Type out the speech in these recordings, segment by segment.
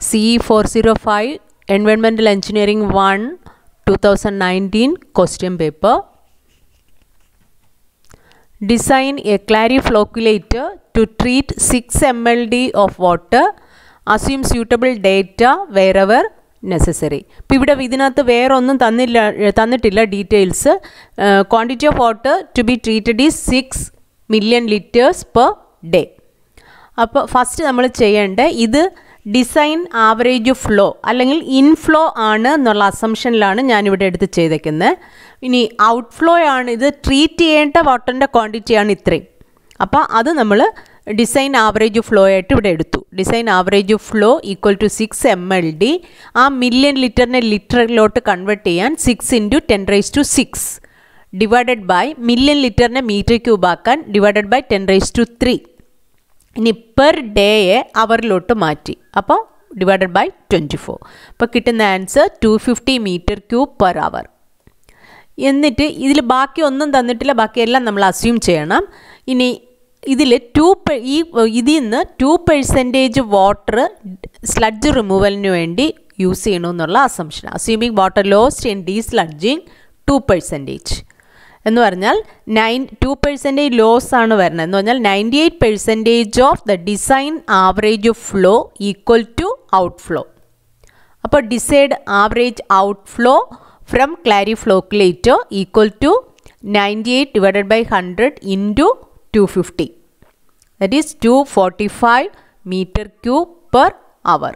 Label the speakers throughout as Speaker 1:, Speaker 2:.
Speaker 1: C four zero five environmental engineering one two thousand nineteen question paper design a clariflocculator to treat six M L D of water assume suitable data wherever necessary ഇപ്പോൾ ഇവിടെ ഇതിനകത്ത് വേറെ ഒന്നും തന്നില്ല തന്നിട്ടില്ല details quantity of water to be treated is six million litres per day അപ്പോൾ first നമ്മൾ ചെയ്യേണ്ട ഇത് ഡിസൈൻ ആവറേജ് ഫ്ലോ അല്ലെങ്കിൽ ഇൻഫ്ലോ ആണ് എന്നുള്ള അസംഷനിലാണ് ഞാനിവിടെ എടുത്ത് ചെയ്തേക്കുന്നത് ഇനി ഔട്ട്ഫ്ലോ ആണ് ഇത് ട്രീറ്റ് ചെയ്യേണ്ട വാട്ടറിൻ്റെ ക്വാണ്ടിറ്റിയാണ് ഇത്രയും അപ്പോൾ അത് നമ്മൾ ഡിസൈൻ ആവറേജ് ഫ്ലോ ആയിട്ട് ഇവിടെ എടുത്തു design average flow equal to six M L D ആ മില്യൺ ലിറ്ററിനെ ലിറ്ററിലോട്ട് കൺവേർട്ട് ചെയ്യാൻ six into ten raise to six divided by million ലിറ്ററിനെ മീറ്റർ ക്യൂബ് ആക്കാൻ divided by ten raise to three ഇനി പെർ ഡേയെ അവറിലോട്ട് മാറ്റി അപ്പോൾ ഡിവൈഡഡ് ബൈ ട്വൻറ്റി ഫോർ അപ്പോൾ കിട്ടുന്ന answer two fifty metre cube per hour എന്നിട്ട് ഇതിൽ ബാക്കി ഒന്നും തന്നിട്ടില്ല ബാക്കിയെല്ലാം നമ്മൾ അസ്യൂം ചെയ്യണം ഇനി ഇതിൽ ടു ഈ ഇതിൽ നിന്ന് ടു പെർസെൻറ്റേജ് വാട്ടർ സ്ലഡ്ജ് റിമൂവലിന് വേണ്ടി യൂസ് ചെയ്യണമെന്നുള്ള assumption assuming water lost in desludging two percentage എന്ന് പറഞ്ഞാൽ നയൻ ടു പെർസെൻറ്റേജ് ലോസ് ആണ് വരുന്നത് എന്ന് പറഞ്ഞാൽ ninety eight percentage of the design average flow equal to out outflow അപ്പോൾ design average outflow from clariflocculator equal to ninety eight divided by hundred into two fifty that is two forty five metre cube per hour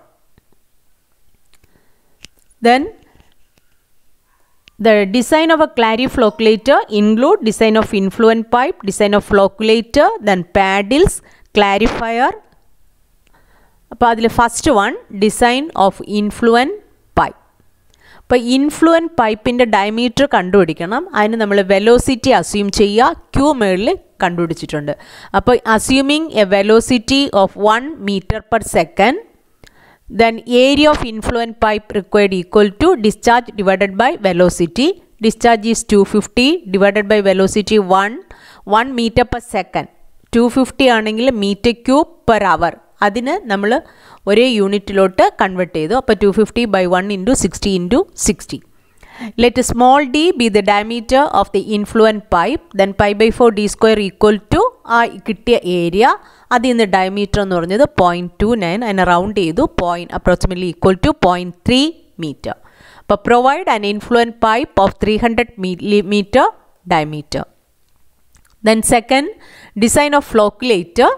Speaker 1: then The design of a clariflocculator include design of influent pipe, design of flocculator, then paddles, clarifier. അപ്പോൾ അതിൽ first one design of influent pipe അപ്പോൾ influent പൈപ്പിൻ്റെ diameter കണ്ടുപിടിക്കണം അതിന് നമ്മൾ velocity assume ചെയ്യുക Q മേളിൽ കണ്ടുപിടിച്ചിട്ടുണ്ട് അപ്പോൾ assuming a velocity of one metre per second then area of influent pipe required equal to discharge divided by velocity discharge is 250 divided by velocity 1 1 meter per second 250 ആണെങ്കിൽ metre cube per അവർ അതിന് നമ്മൾ ഒരേ യൂണിറ്റിലോട്ട് convert ചെയ്തു അപ്പോൾ two fifty by one into sixty into sixty let small D be the diameter of the influent pipe then pi by four D square equal to ആ കിട്ടിയ area അതിൽ നിന്ന് diameter എന്ന് പറഞ്ഞത് പോയിൻറ്റ് ടു നയൻ അതിനെ round ചെയ്തു point approximately equal to point three metre അപ്പോൾ provide an influent pipe of three hundred metre diameter then second design of flocculator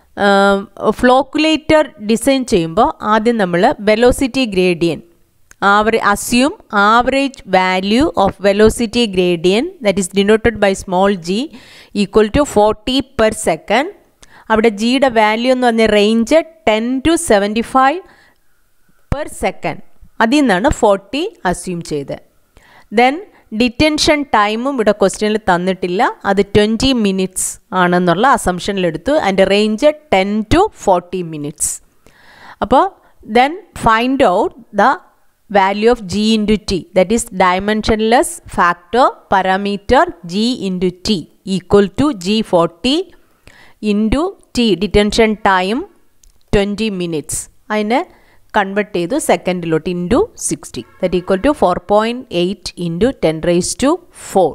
Speaker 1: flocculator design ചെയ്യുമ്പോൾ ആദ്യം നമ്മൾ velocity gradient average assume average value of velocity gradient that is denoted by small G equal to forty per second അവിടെ ജിയുടെ value എന്ന് പറഞ്ഞ range ten to seventy five per second അതിൽ നിന്നാണ് forty assume ചെയ്തത് ദെൻ ഡിറ്റൻഷൻ ടൈമും ഇവിടെ ക്വസ്റ്റ്യനിൽ തന്നിട്ടില്ല അത് ട്വൻറ്റി മിനിറ്റ്സ് ആണെന്നുള്ള അസംഷനിലെടുത്തു അതിൻ്റെ range ten to forty minutes അപ്പോൾ then find out the value of g into t that is dimensionless factor parameter g into t equal to g40 into t detention time 20 minutes അതിനെ convert ചെയ്തു സെക്കൻഡിലോട്ട് into sixty that equal to four point eight into ten raise to four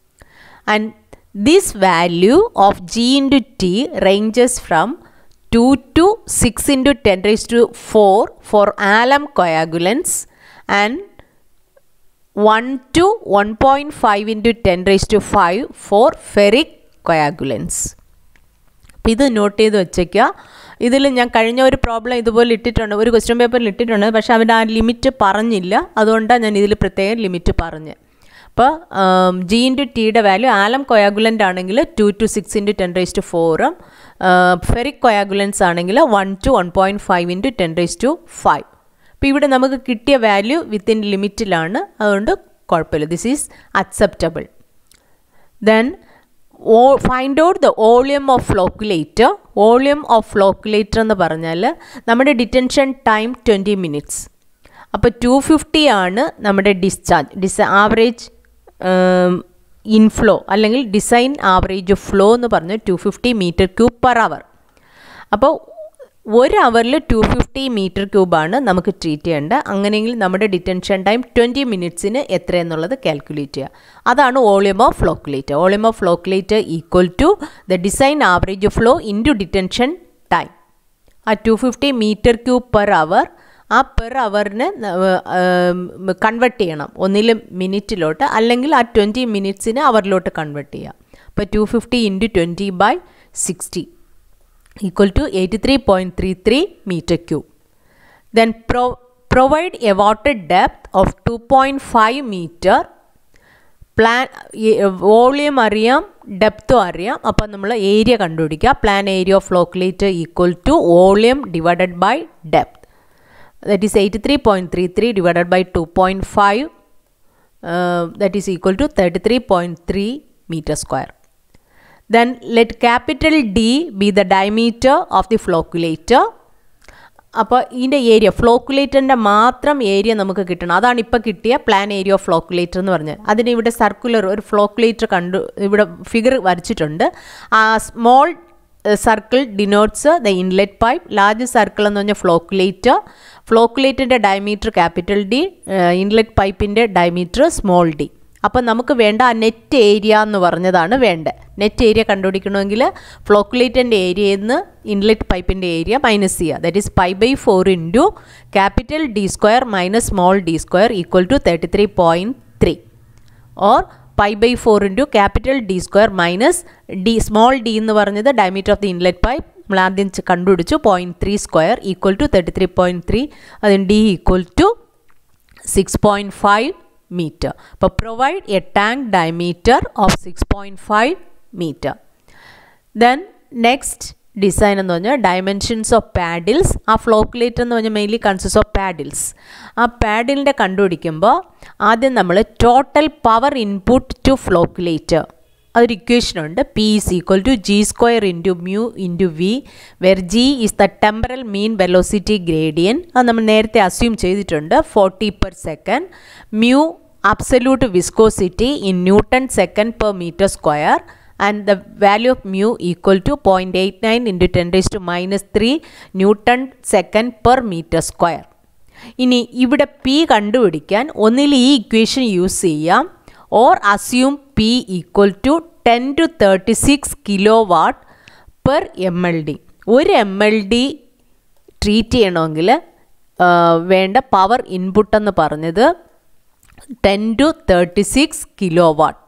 Speaker 1: and this value of G into T ranges from 2 to 6 into 10 raised to 4 for alum coagulants and 1 to 1.5 into 10 raised to 5 for ferric coagulants. അപ്പോൾ ഇത് not ചെയ്ത് വെച്ചേക്കുക ഇതിൽ ഞാൻ കഴിഞ്ഞ ഒരു problem ഇതുപോലെ ഇട്ടിട്ടുണ്ട് ഒരു ക്വസ്റ്റ്യൻ പേപ്പറിൽ ഇട്ടിട്ടുണ്ട് പക്ഷേ അവൻ്റെ ആ ലിമിറ്റ് പറഞ്ഞില്ല അതുകൊണ്ടാണ് ഞാൻ ഇതിൽ പ്രത്യേകം ലിമിറ്റ് പറഞ്ഞത് അപ്പോൾ ജി ഇൻറ്റു ടിയുടെ വാല്യൂ ആലം കൊയാഗുലൻ്റ് ആണെങ്കിൽ two to six into ten raise to ഫോറും ഫെറിക് കൊയാഗുലൻസ് ആണെങ്കിൽ one to one point five into ten raise to five അപ്പോൾ ഇവിടെ നമുക്ക് കിട്ടിയ വാല്യൂ വിത്തിൻ ലിമിറ്റിലാണ് അതുകൊണ്ട് കുഴപ്പമില്ല this is acceptable then oh find out the volume of flocculator volume of flocculator എന്ന് പറഞ്ഞാൽ നമ്മുടെ ഡിറ്റൻഷൻ ടൈം ട്വൻറ്റി മിനിറ്റ്സ് അപ്പോൾ ടു ഫിഫ്റ്റി ആണ് നമ്മുടെ ഡിസ്ചാർജ് ഡിസ് ആവറേജ് ഇൻഫ്ലോ അല്ലെങ്കിൽ ഡിസൈൻ ആവറേജ് ഫ്ലോ എന്ന് പറഞ്ഞ് two fifty metre cube per hour അപ്പോൾ ഒരു അവറിൽ ടു ഫിഫ്റ്റി മീറ്റർ ക്യൂബാണ് നമുക്ക് ട്രീറ്റ് ചെയ്യേണ്ടത് അങ്ങനെയെങ്കിൽ നമ്മുടെ ഡിറ്റൻഷൻ ടൈം ട്വൻറ്റി മിനിറ്റ്സിന് എത്രയെന്നുള്ളത് കാൽക്കുലേറ്റ് ചെയ്യുക അതാണ് volume of flocculator volume of flocculator equal to the design average flow into detention time ah two fifty metre cube per hour ah per അവറിന് convert ചെയ്യണം ഒന്നിൽ മിനിറ്റിലോട്ട് അല്ലെങ്കിൽ ആ ട്വൻറ്റി മിനിറ്റ്സിന് അവറിലോട്ട് കൺവെർട്ട് ചെയ്യാം അപ്പോൾ two fifty into twenty by sixty equal to 83.33 meter cube. Then pro provide a water depth of 2.5 meter. Plan volume അറിയാം ഡെപ്തും അറിയാം അപ്പം നമ്മൾ ഏരിയ കണ്ടുപിടിക്കുക plan area of flocculator equal to volume divided by depth that is eighty three point three three divided by two point five that is equal to thirty three point three metre square then let capital D be the diameter of the flocculator അപ്പോൾ ഇതിൻ്റെ area ഫ്ലോക്കുലേറ്ററിൻ്റെ മാത്രം area നമുക്ക് കിട്ടണം അതാണ് ഇപ്പോൾ കിട്ടിയ plan area of flocculator എന്ന് പറഞ്ഞത് അതിന് ഇവിടെ സർക്കുലർ ഒരു ഫ്ലോക്കുലേറ്റർ കണ്ടു ഇവിടെ ഫിഗർ വരച്ചിട്ടുണ്ട് ആ small circle denotes the inlet pipe large circle എന്ന് പറഞ്ഞാൽ ഫ്ലോക്കുലേറ്റർ ഫ്ലോക്കുലേറ്ററിൻ്റെ ഡയമീറ്റർ ക്യാപിറ്റൽ ഡി ഇൻലെറ്റ് പൈപ്പിൻ്റെ ഡയമീറ്റർ സ്മോൾ ഡി അപ്പം നമുക്ക് വേണ്ട ആ നെറ്റ് ഏരിയ എന്ന് പറഞ്ഞതാണ് വേണ്ടത് നെറ്റ് ഏരിയ കണ്ടുപിടിക്കണമെങ്കിൽ ഫ്ലോക്കുലേറ്ററിൻ്റെ ഏരിയയിൽ നിന്ന് ഇൻലെറ്റ് പൈപ്പിൻ്റെ ഏരിയ മൈനസ് ചെയ്യുക that is pi by four into capital D square minus small D square equal to thirty three point three or pi by four into capital D square minus D small D എന്ന് പറഞ്ഞത് diameter of the inlet pipe നമ്മൾ ആദ്യം കണ്ടുപിടിച്ചു point three square equal to thirty three point three അതിന് D equal to six point five meter. But provide a tank diameter of 6.5 meter. Then next design എന്ന് പറഞ്ഞാൽ dimensions of paddles ആ flocculator എന്ന് പറഞ്ഞാൽ mainly consist of paddles ആ പാഡിലിൻ്റെ കണ്ടുപിടിക്കുമ്പോൾ ആദ്യം നമ്മൾ total power input to flocculator അതൊരു ഇക്വേഷൻ ഉണ്ട് P is equal to G square into mu into V where G is the temporal mean velocity gradient അത് നമ്മൾ നേരത്തെ അസ്യൂം ചെയ്തിട്ടുണ്ട് forty per second mu absolute viscosity in newton second per metre square and the value of mu equal to point eight nine into ten raise to minus three newton second per metre square ഇനി ഇവിടെ P കണ്ടുപിടിക്കാൻ ഒന്നിൽ ഈ equation use ചെയ്യാം or assume P equal to ten to thirty six kilo watt per M L D ഒരു M L D treat ചെയ്യണമെങ്കിൽ വേണ്ട power input എന്ന് പറഞ്ഞത് ten to thirty six kilo watt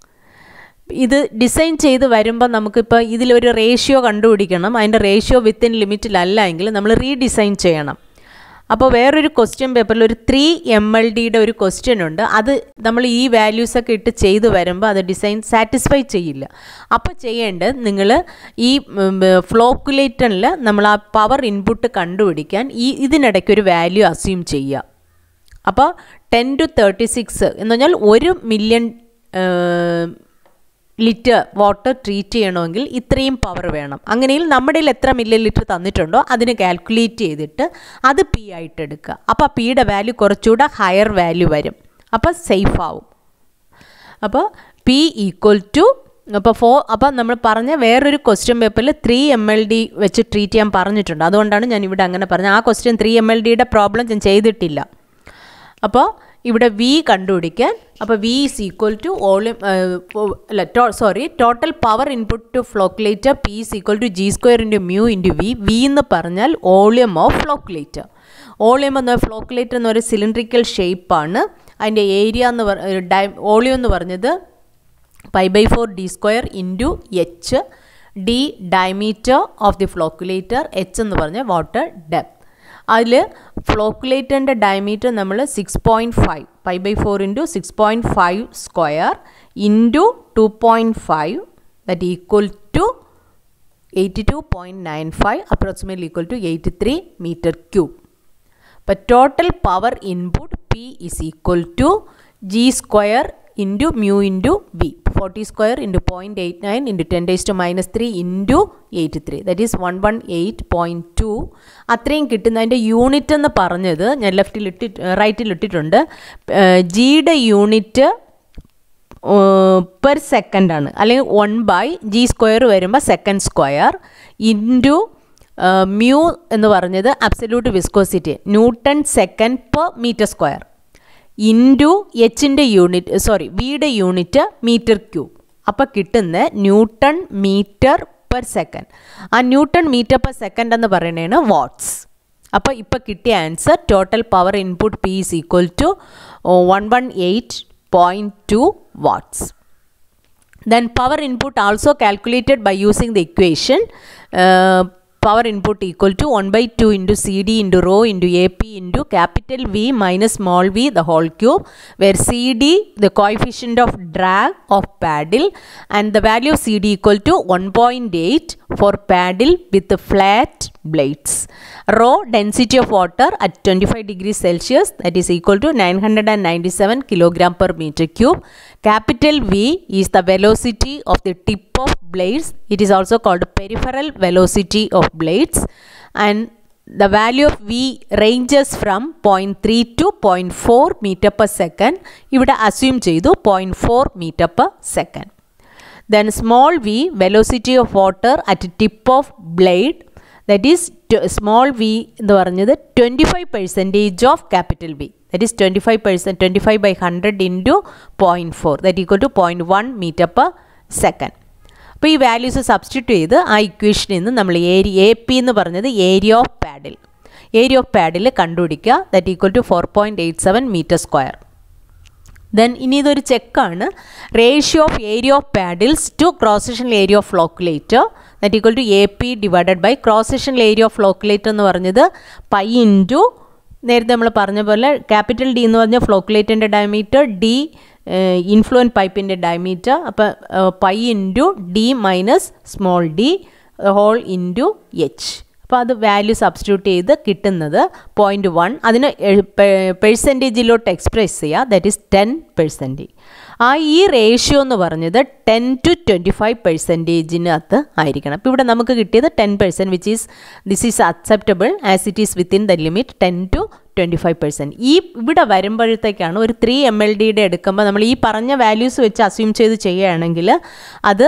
Speaker 1: ഇത് ഡിസൈൻ ചെയ്ത് വരുമ്പോൾ നമുക്കിപ്പോൾ ഇതിലൊരു റേഷ്യോ കണ്ടുപിടിക്കണം അതിൻ്റെ റേഷ്യോ വിത്തിൻ ലിമിറ്റിലല്ല എങ്കിൽ നമ്മൾ റീഡിസൈൻ ചെയ്യണം അപ്പോൾ വേറൊരു ക്വസ്റ്റ്യൻ പേപ്പറിൽ ഒരു ത്രീ എം എൽ ഡിയുടെ ഒരു ക്വസ്റ്റ്യൻ ഉണ്ട് അത് നമ്മൾ ഈ വാല്യൂസൊക്കെ ഇട്ട് ചെയ്ത് വരുമ്പോൾ അത് ഡിസൈൻ സാറ്റിസ്ഫൈ ചെയ്യില്ല അപ്പോൾ ചെയ്യേണ്ടത് നിങ്ങൾ ഈ ഫ്ലോക്കുലേറ്ററിൽ നമ്മൾ ആ പവർ ഇൻപുട്ട് കണ്ടുപിടിക്കാൻ ഈ ഇതിനിടയ്ക്ക് ഒരു വാല്യൂ അസ്യൂം ചെയ്യുക അപ്പോൾ ടെൻ ടു തേർട്ടി സിക്സ് എന്ന് പറഞ്ഞാൽ ഒരു മില്യൺ ലിറ്റർ വാട്ടർ ട്രീറ്റ് ചെയ്യണമെങ്കിൽ ഇത്രയും പവർ വേണം അങ്ങനെയിൽ നമ്മുടെ എത്ര മില്യൺ ലിറ്റർ തന്നിട്ടുണ്ടോ അതിന് കാൽക്കുലേറ്റ് ചെയ്തിട്ട് അത് പി ആയിട്ട് എടുക്കുക അപ്പോൾ പിയുടെ വാല്യൂ കുറച്ചുകൂടെ ഹയർ വാല്യൂ വരും അപ്പോൾ സേഫ് ആവും അപ്പോൾ പി ഈക്വൽ ടു അപ്പോൾ ഫോ അപ്പോൾ നമ്മൾ പറഞ്ഞ വേറൊരു ക്വസ്റ്റ്യൻ പേപ്പറിൽ ത്രീ എം എൽ ഡി വെച്ച് ട്രീറ്റ് ചെയ്യാൻ പറഞ്ഞിട്ടുണ്ട് അതുകൊണ്ടാണ് ഞാൻ ഇവിടെ അങ്ങനെ പറഞ്ഞത് ആ ക്വസ്റ്റ്യൻ ത്രീ എം എൽ ഡിയുടെ പ്രോബ്ലം ഞാൻ ചെയ്തിട്ടില്ല അപ്പോൾ ഇവിടെ വി കണ്ടുപിടിക്കാൻ അപ്പോൾ V is equal to volume അല്ല to sorry total power input to flocculator P is equal to G square into mu into V V എന്ന് പറഞ്ഞാൽ വോളിയം ഓഫ് ഫ്ലോക്കുലേറ്റർ വോളിയം എന്ന ഫ്ലോക്കുലേറ്റർ എന്ന് പറയുന്ന സിലിണ്ട്രിക്കൽ ഷേപ്പാണ് അതിൻ്റെ ഏരിയ എന്ന് പറ ഡൈ വോളിയം എന്ന് പറഞ്ഞത് pi by four D square into H D diameter of the flocculator H എന്ന് പറഞ്ഞ വാട്ടർ ഡെപ്ത് അതിൽ ഫ്ലോക്കുലേറ്ററിൻ്റെ ഡയമീറ്റർ നമ്മൾ six point five pi by four into six point five square into two point five that equal to eighty two point nine five approximately equal to eighty three metre cube അപ്പോൾ total power input P is equal to G square into mu into V forty square into point eight nine into ten raise to minus three into eighty three that is one one eight point two അത്രയും കിട്ടുന്നതിൻ്റെ unit എന്ന് പറഞ്ഞത് ഞാൻ ലെഫ്റ്റിൽ ഇട്ടിട്ട് റൈറ്റിൽ ഇട്ടിട്ടുണ്ട് ജിയുടെ unit per സെക്കൻഡാണ് അല്ലെങ്കിൽ വൺ ബൈ ജി സ്ക്വയർ വരുമ്പോൾ സെക്കൻഡ് സ്ക്വയർ ഇൻറ്റു മ്യൂ എന്ന് പറഞ്ഞത് absolute viscosity newton second per metre square into എച്ചിൻ്റെ യൂണിറ്റ് സോറി വിയുടെ യൂണിറ്റ് മീറ്റർ ക്യൂബ് അപ്പോൾ കിട്ടുന്ന ന്യൂട്ടൺ മീറ്റർ പെർ സെക്കൻഡ് ആ ന്യൂട്ടൺ മീറ്റർ പെർ സെക്കൻഡ് എന്ന് പറയുന്നതാണ് വാട്ട്സ് അപ്പോൾ ഇപ്പോൾ കിട്ടിയ answer total power input P is equal to one one eight point two watts then power input also calculated by using the equation uh, power input equal to 1 by 2 into cd into rho into ap into capital v minus small v the whole cube where cd the coefficient of drag of paddle and the value of cd equal to 1.8 for paddle with the flat blades rho density of water at 25 degrees celsius that is equal to 997 kilogram per meter cube capital v is the velocity of the tip of blades it is also called peripheral velocity of blades and the value of v ranges from 0.3 to 0.4 meter per second ഇവിടെ assume ചെയ്തു 0.4 meter per second then small v velocity of water at tip of blade that is small v എന്ന് പറഞ്ഞത് twenty five percentage of capital V that is twenty five percent twenty five by hundred into point four that equal to point one metre per second അപ്പോൾ ഈ values substitute ചെയ്ത് ആ ഇക്വേഷനിൽ നിന്ന് നമ്മൾ area A P എന്ന് പറഞ്ഞത് area of paddle area of paddle കണ്ടുപിടിക്കുക that equal to four point eight seven metre square then ഇനി ഇതൊരു ചെക്കാണ് ratio of area of paddles to cross sectional area of flocculator that equal to A P divided by cross sectional area of flocculator എന്ന് പറഞ്ഞത് pi into നേരത്തെ നമ്മൾ പറഞ്ഞ പോലെ capital D എന്ന് പറഞ്ഞാൽ ഫ്ലോക്കുലേറ്ററിൻ്റെ ഡയമീറ്റർ ഡി ഇൻഫ്ലുവൻ പൈപ്പിൻ്റെ ഡയമീറ്റർ അപ്പോൾ pi into D minus small D whole into H അപ്പോൾ അത് വാല്യൂ സബ്സ്റ്റിറ്റ്യൂട്ട് ചെയ്ത് കിട്ടുന്നത് പോയിൻറ്റ് വൺ അതിന് പെർസെൻറ്റേജിലോട്ട് എക്സ്പ്രസ് ചെയ്യുക ദറ്റ് ഈസ് ടെൻ പെർസെൻറ്റേജ് ആ ഈ റേഷ്യോ എന്ന് പറഞ്ഞത് ടെൻ ടു ട്വൻറ്റി ഫൈവ് പെർസെൻറ്റേജിനകത്ത് ആയിരിക്കണം അപ്പോൾ ഇവിടെ നമുക്ക് കിട്ടിയത് ten percent which is this is acceptable as it is within the limit ten to twenty five percent ഈ ഇവിടെ വരുമ്പോഴത്തേക്കാണ് ഒരു ത്രീ എം എൽ ഡിയുടെ എടുക്കുമ്പോൾ നമ്മൾ ഈ പറഞ്ഞ വാല്യൂസ് വെച്ച് അസ്യൂം ചെയ്ത് ചെയ്യുകയാണെങ്കിൽ അത്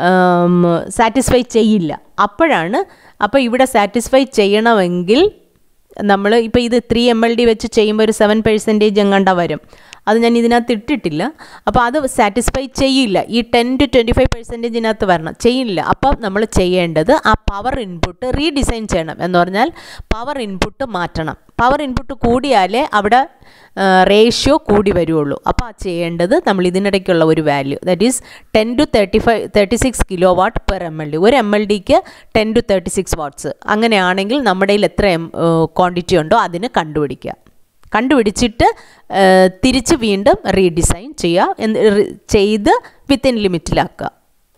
Speaker 1: സാറ്റിസ്ഫൈ ചെയ്യില്ല അപ്പോഴാണ് അപ്പോൾ ഇവിടെ സാറ്റിസ്ഫൈ ചെയ്യണമെങ്കിൽ നമ്മൾ ഇപ്പോൾ ഇത് ത്രീ എം എൽ ഡി വെച്ച് ചെയ്യുമ്പോൾ ഒരു സെവൻ പെർസെൻറ്റേജ് എങ്ങാണ്ട വരും അത് ഞാൻ ഇതിനകത്ത് ഇട്ടിട്ടില്ല അപ്പോൾ അത് സാറ്റിസ്ഫൈ ചെയ്യില്ല ഈ ടെൻ ടു ട്വൻറ്റി ഫൈവ് പെർസെൻറ്റേജിനകത്ത് വരണം ചെയ്യില്ല അപ്പോൾ നമ്മൾ ചെയ്യേണ്ടത് ആ പവർ ഇൻപുട്ട് റീഡിസൈൻ ചെയ്യണം എന്ന് പറഞ്ഞാൽ പവർ ഇൻപുട്ട് മാറ്റണം പവർ ഇൻപുട്ട് കൂടിയാലേ അവിടെ റേഷ്യോ കൂടി വരുള്ളൂ അപ്പോൾ ആ ചെയ്യേണ്ടത് നമ്മൾ ഇതിനിടയ്ക്കുള്ള ഒരു value that is ten to thirty five thirty six kilo watt per M L D ഒരു എം എൽ ഡിക്ക് ten to thirty six watts അങ്ങനെയാണെങ്കിൽ നമ്മുടെ കയ്യിൽ എത്ര ക്വാണ്ടിറ്റി ഉണ്ടോ അതിന് കണ്ടുപിടിക്കുക കണ്ടുപിടിച്ചിട്ട് തിരിച്ച് വീണ്ടും റീഡിസൈൻ ചെയ്യുക ചെയ്ത് വിത്തിൻ ലിമിറ്റിലാക്കുക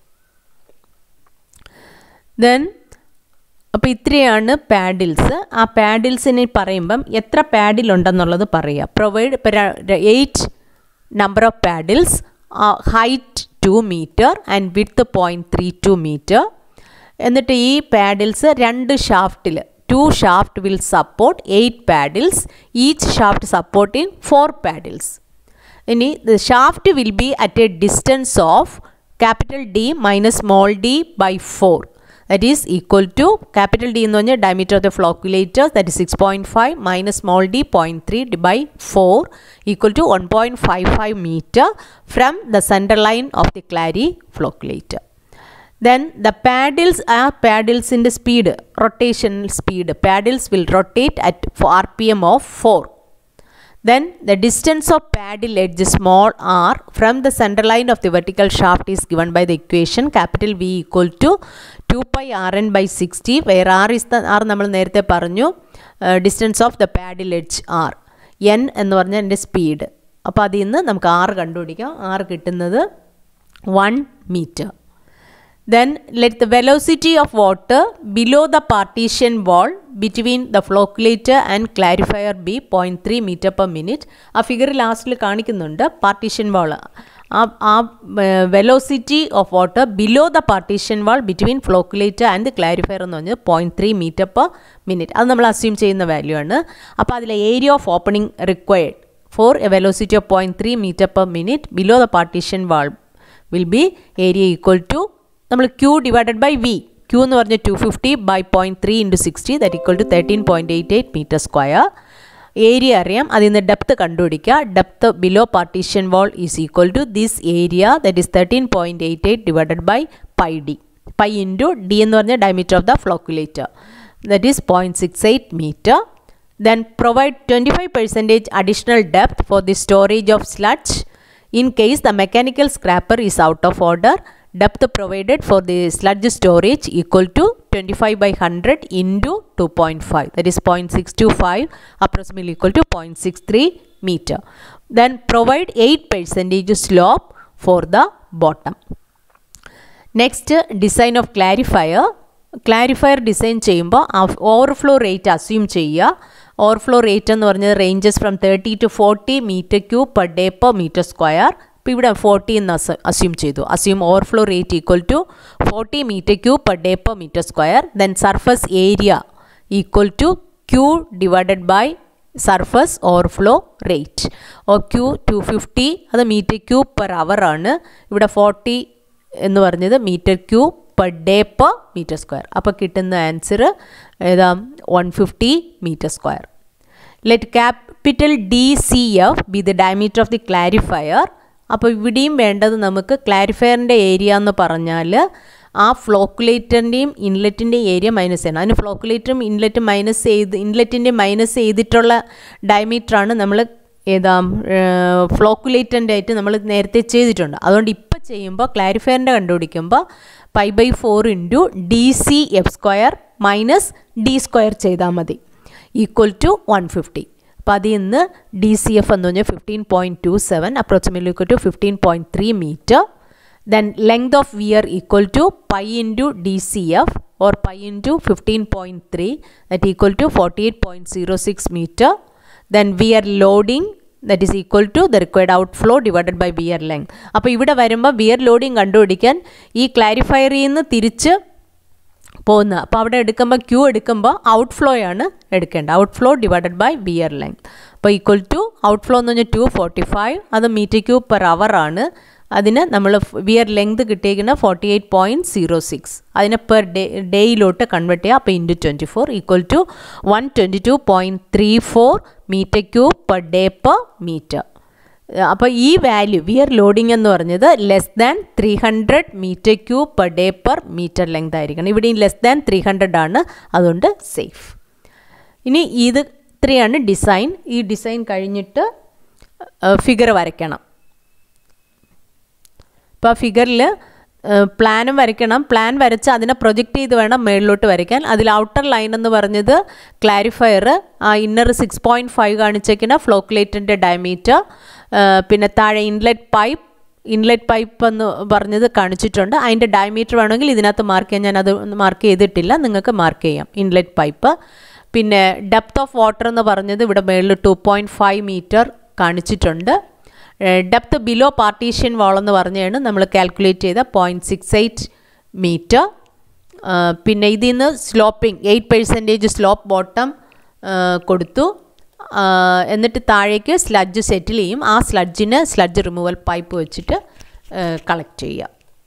Speaker 1: ദെൻ അപ്പോൾ ഇത്രയാണ് പാഡിൽസ് ആ പാഡിൽസിനെ പറയുമ്പം എത്ര പാഡിലുണ്ടെന്നുള്ളത് പറയുക provide eight number of paddles height two metre and width point three two metre എന്നിട്ട് ഈ പാഡിൽസ് രണ്ട് ഷാഫ്റ്റിൽ two shaft will support 8 paddles each shaft supporting 4 paddles ഇനി the shaft will be at a distance of capital D minus small d by 4 that is equal to capital D എന്ന് പറഞ്ഞാൽ diameter of the flocculator that is 6.5 minus small d 0.3 by 4 equal to 1.55 meter from the center line of the Clary flocculator. then the paddles are paddles in the speed rotational speed paddles will rotate at rpm of 4 then the distance of paddle edge small r from the center line of the vertical shaft is given by the equation capital V equal to 2 pi rn by 60 where r is the r നമ്മൾ നേരത്തെ പറഞ്ഞു distance of the paddle edge R N എന്ന് പറഞ്ഞാൽ എൻ്റെ speed അപ്പോൾ അതിൽ നിന്ന് നമുക്ക് ആറ് കണ്ടുപിടിക്കാം ആറ് കിട്ടുന്നത് one metre then let the velocity of water below the partition wall between the flocculator and clarifier be 0.3 meter per minute ആ ഫിഗർ ലാസ്റ്റിൽ കാണിക്കുന്നുണ്ട് partition wall ah ah velocity of water below the partition wall between flocculator and clarifier എന്ന് പറഞ്ഞത് point three metre per minute അത് നമ്മൾ assume ചെയ്യുന്ന value ആണ് അപ്പോൾ അതിലെ area of opening required for a velocity of point three metre per minute below the partition wall will be area equal to നമ്മൾ Q divided by V Q എന്ന് പറഞ്ഞ two fifty by point three into sixty that equal to thirteen point eight eight metre square area അറിയാം അതിൽ നിന്ന് depth കണ്ടുപിടിക്കുക depth below partition wall is equal to this area that is thirteen point eight eight divided by pi D pi into D എന്ന് പറഞ്ഞ diameter of the flocculator that is point six eight metre then provide 25 percentage additional depth for the storage of sludge in case the mechanical scraper is out of order depth provided for the sludge storage equal to 25 by 100 into 2.5 that is 0.625 approximately equal to 0.63 meter then provide 8 percentage slope for the bottom next design of clarifier clarifier design ചെയ്യുമ്പോൾ overflow rate assume ചെയ്യുക overflow rate എന്ന് പറഞ്ഞത് ranges from thirty to forty metre cube per day per metre square ഇപ്പോൾ ഇവിടെ forty എന്ന് assume ചെയ്തു assume overflow rate equal to forty metre cube per day per metre square then surface area equal to Q divided by surface overflow rate oh Q two fifty അത് metre cube per hour ആണ് ഇവിടെ forty എന്ന് പറഞ്ഞത് metre cube per day per metre square അപ്പോൾ കിട്ടുന്ന answer ഏതാ one fifty metre square let capital D C F B the diameter of the clarifier അപ്പോൾ ഇവിടെയും വേണ്ടത് നമുക്ക് ക്ലാരിഫയറിൻ്റെ ഏരിയ എന്ന് പറഞ്ഞാൽ ആ ഫ്ലോക്കുലേറ്ററിൻ്റെയും ഇൻലെറ്റിൻ്റെയും ഏരിയ മൈനസ് ചെയ്യണം അതിന് ഫ്ലോക്കുലേറ്ററും ഇൻലെറ്റും മൈനസ് ചെയ്ത് ഇൻലെറ്റിൻ്റെ മൈനസ് ചെയ്തിട്ടുള്ള ഡയമീറ്ററാണ് നമ്മൾ ഏതാ ഫ്ലോക്കുലേറ്ററിൻ്റെ ആയിട്ട് നമ്മൾ നേരത്തെ ചെയ്തിട്ടുണ്ട് അതുകൊണ്ട് ഇപ്പോൾ ചെയ്യുമ്പോൾ ക്ലാരിഫയറിൻ്റെ കണ്ടുപിടിക്കുമ്പോൾ pi by four into D C F square minus D square ചെയ്താൽ മതി ഈക്വൽ ടു വൺ ഫിഫ്റ്റി അപ്പോൾ അതിൽ നിന്ന് ഡി സി എഫ് എന്ന് പറഞ്ഞാൽ fifteen point two seven approximately equal to fifteen point three metre then length of weir equal to pi into D C F or pi into fifteen point three that equal to forty eight point zero six metre then weir loading that is equal to the required out flow divided by weir length അപ്പോൾ ഇവിടെ വരുമ്പോൾ wear loading കണ്ടുപിടിക്കാൻ ഈ ക്ലാരിഫയറിൽ നിന്ന് തിരിച്ച് പോകുന്നത് അപ്പോൾ അവിടെ എടുക്കുമ്പോൾ ക്യൂ എടുക്കുമ്പോൾ ഔട്ട് ഫ്ലോ ആണ് എടുക്കേണ്ടത് out flow divided by weir length അപ്പോൾ ഈക്വൽ ടു ഔട്ട് ഫ്ലോ എന്ന് പറഞ്ഞാൽ ടു ഫോർട്ടി ഫൈവ് അത് മീറ്റർ ക്യൂബ് പെർ അവർ ആണ് അതിന് നമ്മൾ വിയർ ലെങ്ത് കിട്ടിയിരിക്കുന്ന forty eight point zero six അതിനെ പെർ ഡേ ഡേയിലോട്ട് കൺവേർട്ട് ചെയ്യുക അപ്പോൾ into twenty four equal to one twenty two point three four metre cube per day per metre അപ്പോൾ ഈ വാല്യൂ വിയർ ലോഡിംഗ് എന്ന് പറഞ്ഞത് less than three hundred metre cube per day per metre length ആയിരിക്കണം ഇവിടെയും less than three hundred ആണ് അതുകൊണ്ട് safe ഇനി ഇത് ഇത്രയാണ് ഡിസൈൻ ഈ ഡിസൈൻ കഴിഞ്ഞിട്ട് ഫിഗർ വരയ്ക്കണം ഇപ്പോൾ ആ ഫിഗറിൽ പ്ലാനും വരയ്ക്കണം പ്ലാൻ വരച്ച് അതിനെ പ്രൊജക്റ്റ് ചെയ്ത് വേണം മേളിലോട്ട് വരയ്ക്കാൻ അതിൽ ഔട്ടർ ലൈൻ എന്ന് പറഞ്ഞത് ക്ലാരിഫയർ ആ ഇന്നർ സിക്സ് പോയിൻറ്റ് ഫൈവ് കാണിച്ചേക്കുന്ന ഫ്ലോക്കുലേറ്ററിൻ്റെ ഡയമീറ്റർ പിന്നെ താഴെ ഇൻലെറ്റ് പൈപ്പ് ഇൻലെറ്റ് പൈപ്പ് എന്ന് പറഞ്ഞത് കാണിച്ചിട്ടുണ്ട് അതിൻ്റെ ഡയമീറ്റർ വേണമെങ്കിൽ ഇതിനകത്ത് മാർക്ക് ചെയ്യാൻ ഞാൻ അത് മാർക്ക് ചെയ്തിട്ടില്ല നിങ്ങൾക്ക് മാർക്ക് ചെയ്യാം ഇൻലെറ്റ് പൈപ്പ് പിന്നെ ഡെപ്ത് ഓഫ് വാട്ടർ എന്ന് പറഞ്ഞത് ഇവിടെ മേളിൽ ടു പോയിൻറ്റ് ഫൈവ് മീറ്റർ കാണിച്ചിട്ടുണ്ട് ഡെപ്ത് ബിലോ പാർട്ടീഷ്യൻ വാൾ എന്ന് പറഞ്ഞാണ് നമ്മൾ കാൽക്കുലേറ്റ് ചെയ്ത പോയിൻറ്റ് സിക്സ് എയ്റ്റ് മീറ്റർ പിന്നെ ഇതിൽ നിന്ന് sloping eight percentage slope bottom കൊടുത്തു എന്നിട്ട് താഴേക്ക് സ്ലഡ്ജ് സെറ്റിൽ ചെയ്യും ആ സ്ലഡ്ജിന് സ്ലഡ്ജ് റിമൂവൽ പൈപ്പ് വെച്ചിട്ട് കളക്ട് ചെയ്യുക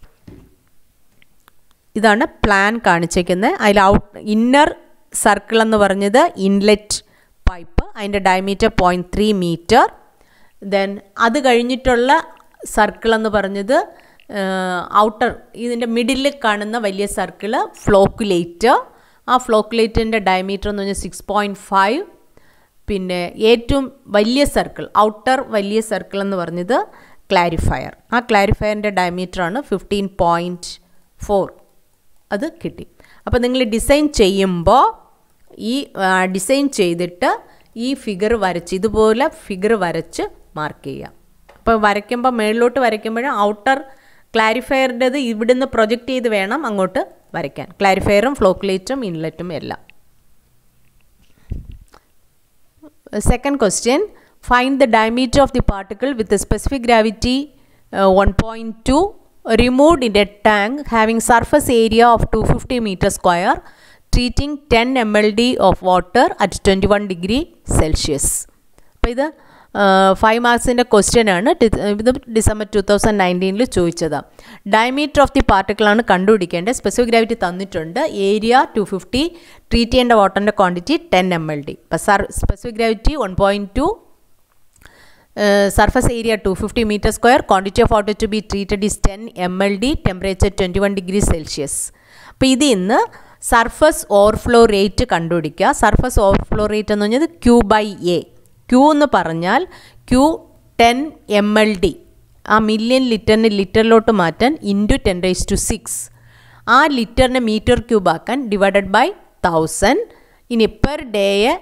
Speaker 1: ഇതാണ് പ്ലാൻ കാണിച്ചേക്കുന്നത് അതിൽ ഔട്ട് ഇന്നർ സർക്കിൾ എന്ന് പറഞ്ഞത് ഇൻലെറ്റ് പൈപ്പ് അതിൻ്റെ diameter point three metre then അത് കഴിഞ്ഞിട്ടുള്ള സർക്കിൾ എന്ന് പറഞ്ഞത് ഔട്ടർ ഇതിൻ്റെ മിഡിലിൽ കാണുന്ന വലിയ സർക്കിൾ ഫ്ലോക്കുലേറ്റർ ആ ഫ്ലോക്കുലേറ്ററിൻ്റെ ഡയമീറ്റർ എന്ന് പറഞ്ഞാൽ സിക്സ് പോയിൻറ്റ് ഫൈവ് പിന്നെ ഏറ്റവും വലിയ സർക്കിൾ ഔട്ടർ വലിയ സർക്കിൾ എന്ന് പറഞ്ഞത് ക്ലാരിഫയർ ആ ക്ലാരിഫയറിൻ്റെ ഡയമീറ്ററാണ് ഫിഫ്റ്റീൻ പോയിൻറ്റ് ഫോർ അത് കിട്ടി അപ്പോൾ നിങ്ങൾ ഡിസൈൻ ചെയ്യുമ്പോൾ ഈ ഡിസൈൻ ചെയ്തിട്ട് ഈ ഫിഗർ വരച്ച് ഇതുപോലെ ഫിഗർ വരച്ച് മാർക്ക് ചെയ്യാം അപ്പോൾ വരയ്ക്കുമ്പോൾ മേളിലോട്ട് വരയ്ക്കുമ്പോൾ ഔട്ടർ ക്ലാരിഫയറിൻ്റെത് ഇവിടുന്ന് പ്രൊജക്റ്റ് ചെയ്ത് വേണം അങ്ങോട്ട് വരയ്ക്കാൻ ക്ലാരിഫയറും ഫ്ലോക്കുലേറ്റും ഇൻലെറ്റും എല്ലാം second question find the diameter of the particle with a specific gravity uh, 1.2 removed in a tank having surface area of 250 meter square treating 10 mld of water at 21 degree celsius അപ്പോൾ ഇത് five മാർക്സിൻ്റെ question ആണ് ഇത് December two thousand നയൻറ്റീനിൽ ചോദിച്ചത് diameter of the പാർട്ടിക്കിളാണ് കണ്ടുപിടിക്കേണ്ടത് specific gravity തന്നിട്ടുണ്ട് area two fifty treat ചെയ്യേണ്ട വാട്ടറിൻ്റെ quantity ten M L D ഇപ്പം sir specific gravity one point two surface area two fifty metre square quantity of water to be treated is ten M L D temperature twenty one degree Celsius അപ്പോൾ ഇതിൽ നിന്ന് surface overflow rate കണ്ടുപിടിക്കുക surface overflow rate എന്ന് പറഞ്ഞത് Q by A Q എന്ന് പറഞ്ഞാൽ Q ten M L D ആ million ലിറ്ററിന് ലിറ്ററിലോട്ട് മാറ്റാൻ into ten raise to six ആ ലിറ്ററിനെ മീറ്റർ ക്യൂബ് ആക്കാൻ ഡിവൈഡഡ് ബൈ തൗസൻഡ് ഇനി പെർ ഡേയെ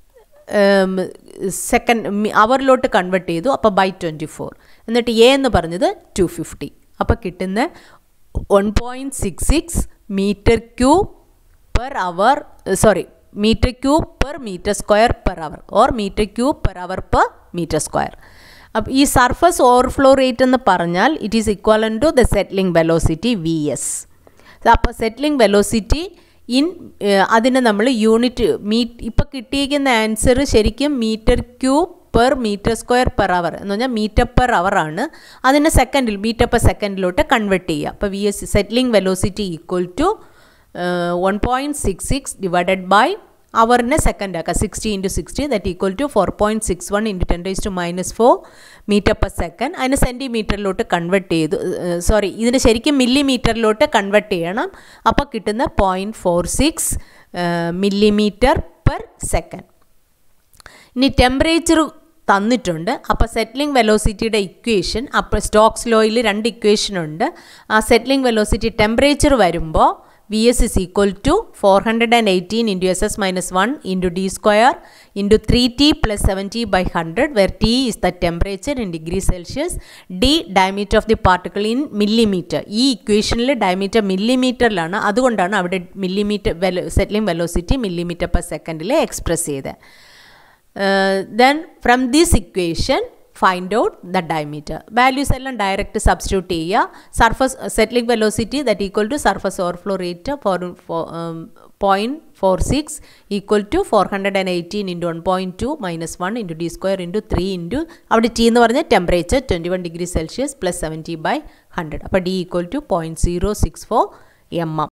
Speaker 1: സെക്കൻഡ് അവറിലോട്ട് കൺവേർട്ട് ചെയ്തു അപ്പോൾ ബൈ ട്വൻറ്റി ഫോർ എന്നിട്ട് എ എന്ന് പറഞ്ഞത് ടു ഫിഫ്റ്റി അപ്പോൾ കിട്ടുന്ന one point six six metre cube per hour sorry metre cube per metre square per hour or metre cube per hour per metre square അപ്പോൾ ഈ surface overflow rate എന്ന് പറഞ്ഞാൽ it is ഇക്വലൻ to the settling velocity V S അപ്പോൾ settling velocity in അതിന് നമ്മൾ unit meet ഇപ്പോൾ കിട്ടിയിരിക്കുന്ന answer ശരിക്കും metre cube per metre square per hour എന്ന് പറഞ്ഞാൽ മീറ്റർ പെർ അവർ ആണ് അതിനെ സെക്കൻഡിൽ മീറ്റർ പെർ സെക്കൻഡിലോട്ട് കൺവേർട്ട് ചെയ്യുക അപ്പോൾ V S settling velocity equal to one point six six divided by അവറിനെ സെക്കൻഡ് ആക്കുക sixty into sixty that equal to four point six one into ten raise to minus four metre per second അതിന് സെൻറ്റിമീറ്ററിലോട്ട് convert ചെയ്തു sorry ഇതിന് ശരിക്കും മില്ലിമീറ്ററിലോട്ട് convert ചെയ്യണം അപ്പോൾ കിട്ടുന്ന point four six millimetre per second ഇനി ടെമ്പറേച്ചർ തന്നിട്ടുണ്ട് അപ്പോൾ സെറ്റ്ലിംഗ് വെലോസിറ്റിയുടെ ഇക്വേഷൻ അപ്പോൾ സ്റ്റോക്സ് ലോയിൽ രണ്ട് ഇക്വേഷൻ ഉണ്ട് ആ സെറ്റ്ലിംഗ് വെലോസിറ്റി ടെമ്പറേച്ചർ വരുമ്പോൾ V S is equal to four hundred and eighteen into S S minus one into D square into three T plus seventy by hundred where T is the temperature in degree Celsius D diameter of the particle in millimetre ഈ ഇക്വേഷനിൽ diameter മില്ലിമീറ്ററിലാണ് അതുകൊണ്ടാണ് അവിടെ millimetre velo settling velocity millimetre per സെക്കൻഡിൽ express ചെയ്തത് then from this equation find out the diameter values എല്ലാം direct substitute ചെയ്യുക surface settling velocity that equal to surface overflow rate four point four six equal to four hundred and eighteen into one point two minus one into D square into three into അവിടെ T എന്ന് പറഞ്ഞാൽ temperature twenty one degree Celsius plus seventy by hundred അപ്പോൾ D equal to point zero six four M M